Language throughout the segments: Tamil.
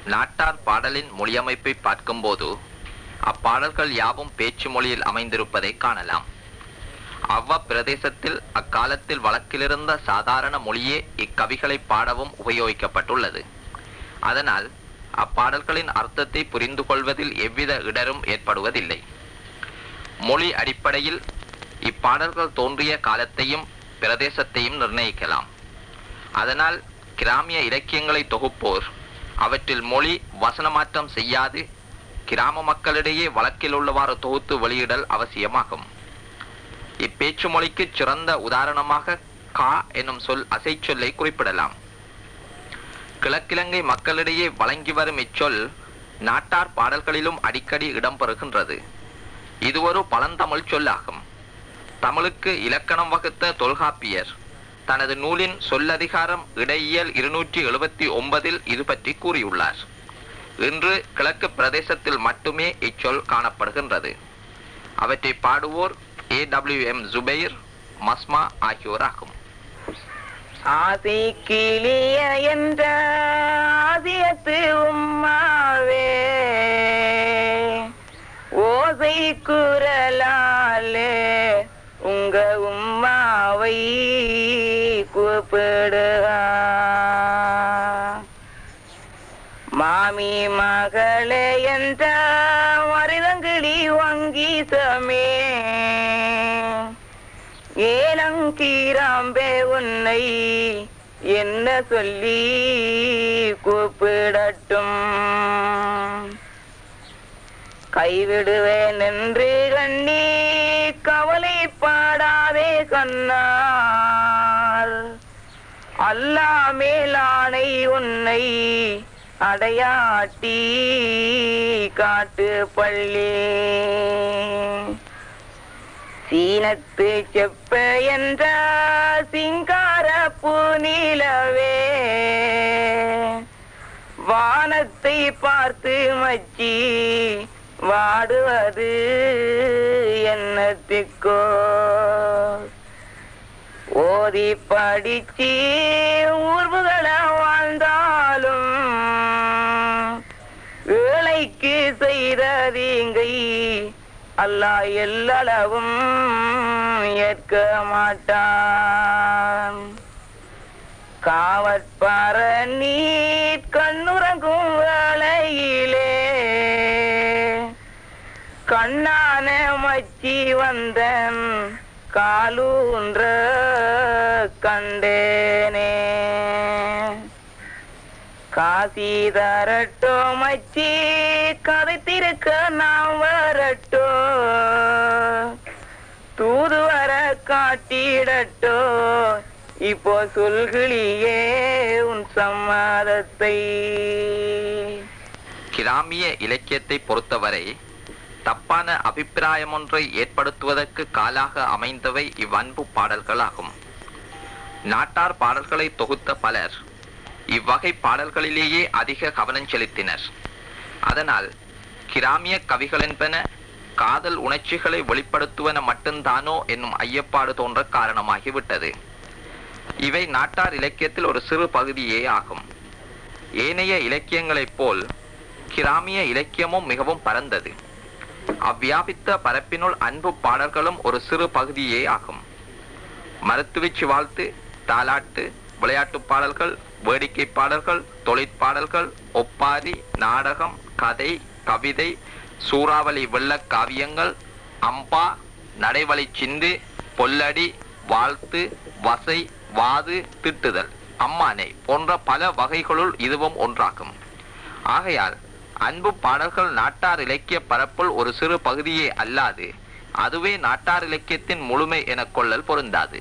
நாட்டார் பாடலின் மொழியமைப்பை பார்க்கும்போது அப்பாடல்கள் யாவும் பேச்சு மொழியில் அமைந்திருப்பதை காணலாம் அவ்வ பிரதேசத்தில் அக்காலத்தில் வழக்கிலிருந்த சாதாரண மொழியே இக்கவிகளை பாடவும் உபயோகிக்கப்பட்டுள்ளது அதனால் அப்பாடல்களின் அர்த்தத்தை புரிந்து கொள்வதில் எவ்வித இடரும் ஏற்படுவதில்லை மொழி அடிப்படையில் இப்பாடல்கள் தோன்றிய காலத்தையும் பிரதேசத்தையும் நிர்ணயிக்கலாம் அதனால் கிராமிய இலக்கியங்களை தொகுப்போர் அவற்றில் மொழி வசனமாற்றம் செய்யாது கிராம மக்களிடையே வழக்கில் உள்ளவாறு தொகுத்து வெளியிடல் அவசியமாகும் இப்பேச்சு மொழிக்கு சிறந்த உதாரணமாக கா என்னும் சொல் அசைச்சொல்லை குறிப்பிடலாம் கிழக்கிழங்கை மக்களிடையே வழங்கி வரும் இச்சொல் நாட்டார் பாடல்களிலும் அடிக்கடி இடம்பெறுகின்றது இது ஒரு பழந்தமிழ் சொல்லாகும் தமிழுக்கு இலக்கணம் வகுத்த தொல்காப்பியர் தனது நூலின் சொல்லதிகாரம் இடையியல் இருநூற்றி எழுபத்தி ஒன்பதில் இது பற்றி கூறியுள்ளார் இன்று கிழக்கு பிரதேசத்தில் மட்டுமே இச்சொல் காணப்படுகின்றது அவற்றை பாடுவோர் A W M Zubair Masma ஆகியோராகும் ஆதி கிளிய என்ற ஆதியத்து உம்மாவே ஓசை குரலாலே உங்க உம்மாவை கூப்பிடுகா மாமி மகளே என்ற மருதங்கிளி வங்கீசமே ஏலங்கீராம்பே உன்னை என்ன சொல்லி கூப்பிடட்டும் கைவிடுவேன் என்று கண்ணி கவலைப்படாதே கண்ணார் அல்லா மேலானை உன்னை அடையாட்டி காட்டு பள்ளி சீனத்து செப்ப என்ற சிங்கார பூநிலவே வானத்தை பார்த்து மச்சி வாடுவது என்னத்துக்கோ ஓதி படிச்சு ஊர்வுகளை வாழ்ந்தாலும் ஏழைக்கு செய்த தீங்கை அல்லாஹ் எல்லளவும் ஏற்க மாட்டான் காவற்பற நீட் கண்ணுறங்கும் வேளையிலே கண்ணான மச்சி வந்தன் காலூன்ற கண்டேனே காசி தரட்டோ மச்சி கதைத்திருக்க நாம் வரட்டோ தூது வர காட்டிடட்டோ இப்போ சொல்கிளியே உன் சம்மதத்தை கிராமிய இலக்கியத்தை பொறுத்தவரை தப்பான அபிப்பிராயம் ஒன்றை ஏற்படுத்துவதற்கு காலாக அமைந்தவை இவ்வன்பு பாடல்களாகும் நாட்டார் பாடல்களை தொகுத்த பலர் இவ்வகை பாடல்களிலேயே அதிக கவனம் செலுத்தினர் அதனால் கிராமிய கவிகள் என்பன காதல் உணர்ச்சிகளை வெளிப்படுத்துவன மட்டும்தானோ என்னும் ஐயப்பாடு தோன்ற காரணமாகிவிட்டது இவை நாட்டார் இலக்கியத்தில் ஒரு சிறு பகுதியே ஆகும் ஏனைய இலக்கியங்களைப் போல் கிராமிய இலக்கியமும் மிகவும் பரந்தது அவ்வியாபித்த பரப்பினுள் அன்பு பாடல்களும் ஒரு சிறு பகுதியே ஆகும் மருத்துவச்சி வாழ்த்து தாலாட்டு விளையாட்டு பாடல்கள் வேடிக்கை பாடல்கள் தொழிற்பாடல்கள் ஒப்பாரி நாடகம் கதை கவிதை சூறாவளி வெள்ளக் காவியங்கள் அம்பா நடைவழி சிந்து பொல்லடி வாழ்த்து வசை வாது திட்டுதல் அம்மானை போன்ற பல வகைகளுள் இதுவும் ஒன்றாகும் ஆகையால் அன்பு பாடல்கள் நாட்டார் இலக்கிய பரப்புள் ஒரு சிறு பகுதியே அல்லாது அதுவே நாட்டார் இலக்கியத்தின் முழுமை எனக் கொள்ளல் பொருந்தாது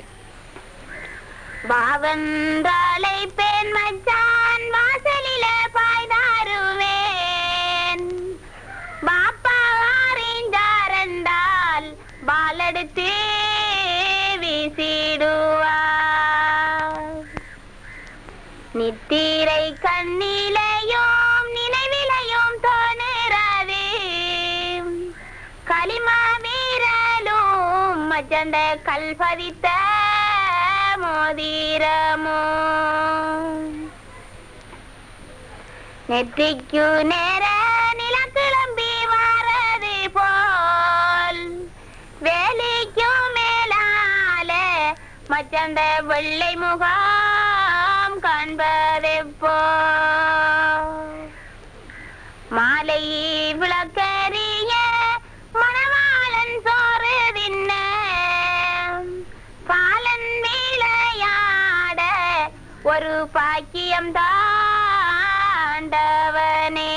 பாவந்தாளை பேன் மச்சான் வாசலில பாய்தாருவேன் பாப்பா அறிந்தாரண்டால் பாலெடுத்து வீசிடுவார் நித்திரை கண்ணிலையும் நினைவிலையும் தோணுறது களிமா வீரலும் மச்சண்ட கல் பதித்த மோதிரமோ நெற்றிக்கு நேர நிலக்கிளம்பி வாரது போல் வேலிக்கும் மேலால மச்சந்த வெள்ளை முகாம் காண்பது போல் மாலை விளக்கறிய மணவாளன் சோறு தின்ன பாலன் விளையாட ஒரு பாக்கியம் தாண்டவனே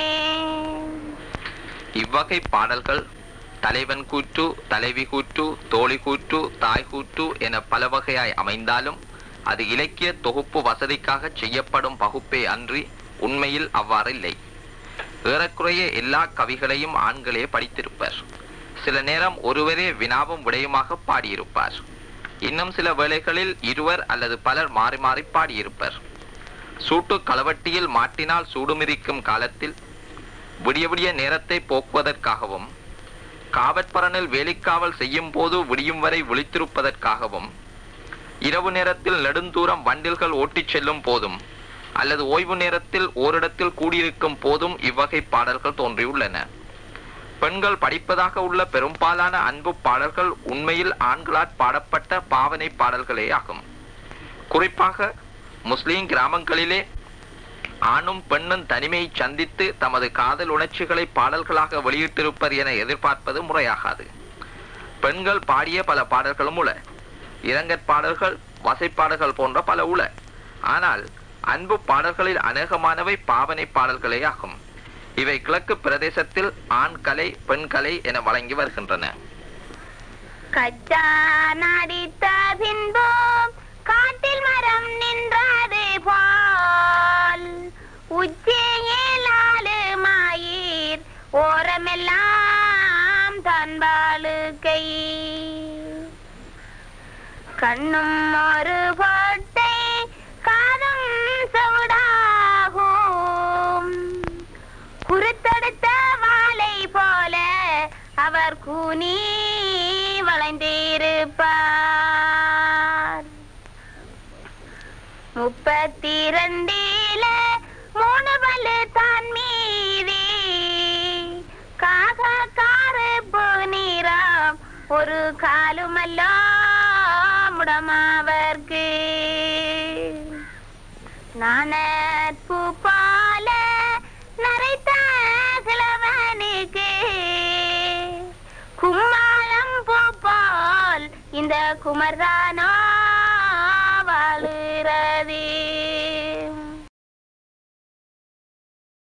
இவ்வகை பாடல்கள் தலைவன் கூற்று தலைவி கூற்று தோழி கூற்று தாய் கூற்று என பல வகையாய் அமைந்தாலும் அது இலக்கிய தொகுப்பு வசதிக்காக செய்யப்படும் பகுப்பே அன்றி உண்மையில் அவ்வாறில்லை ஏறக்குறைய எல்லா கவிகளையும் ஆண்களே படித்திருப்பர் சில நேரம் ஒருவரே வினாவும் விடயமாக பாடியிருப்பார் இன்னும் சில வேளைகளில் இருவர் அல்லது பலர் மாறி மாறி பாடியிருப்பர் சூட்டு களவட்டியில் மாட்டினால் சூடுமிரிக்கும் காலத்தில் விடிய விடிய நேரத்தை போக்குவதற்காகவும் காவற்பரனில் வேலிக்காவல் செய்யும் போது விடியும் வரை விழித்திருப்பதற்காகவும் இரவு நேரத்தில் நெடுந்தூரம் வண்டில்கள் ஓட்டிச் செல்லும் போதும் அல்லது ஓய்வு நேரத்தில் ஓரிடத்தில் கூடியிருக்கும் போதும் இவ்வகை பாடல்கள் தோன்றியுள்ளன பெண்கள் படிப்பதாக உள்ள பெரும்பாலான அன்பு பாடல்கள் உண்மையில் ஆண்களால் பாடப்பட்ட பாவனை பாடல்களே ஆகும் குறிப்பாக முஸ்லிம் கிராமங்களிலே ஆணும் பெண்ணும் தனிமையை சந்தித்து தமது காதல் உணர்ச்சிகளை பாடல்களாக வெளியிட்டிருப்பர் என எதிர்பார்ப்பது முறையாகாது பெண்கள் பாடிய பல பாடல்களும் உள இரங்கற் பாடல்கள் வசைப்பாடல்கள் போன்ற பல உள ஆனால் அன்பு பாடல்களில் அநேகமானவை பாவனை பாடல்களே ஆகும் இவை கிழக்கு பிரதேசத்தில் ஆண் கலை பெண் கலை என வழங்கி வருகின்றன கச்சா நடித்த பின்பு காட்டில் மரம் நின்றது போல் உச்சியில் ஆளு மாயிர் ஓரமெல்லாம் தன்பாளுக்கை கண்ணும் ஒரு பொட்டை காதும் சவுடாகும் குருத்தெடுத்த வாளை போல அவர் கூனி வளைந்திருப்பார் முப்பத்தி ரெண்டில மூணு பல்லு தான் மீதி காக காருப்பு நீரம் ஒரு காலுமல்லோ முடமாவர்க்கு நானற்பு போல நரைத்த கிழவனுக்கு கும்மாளம் பூ போல் இந்த குமர்தானோ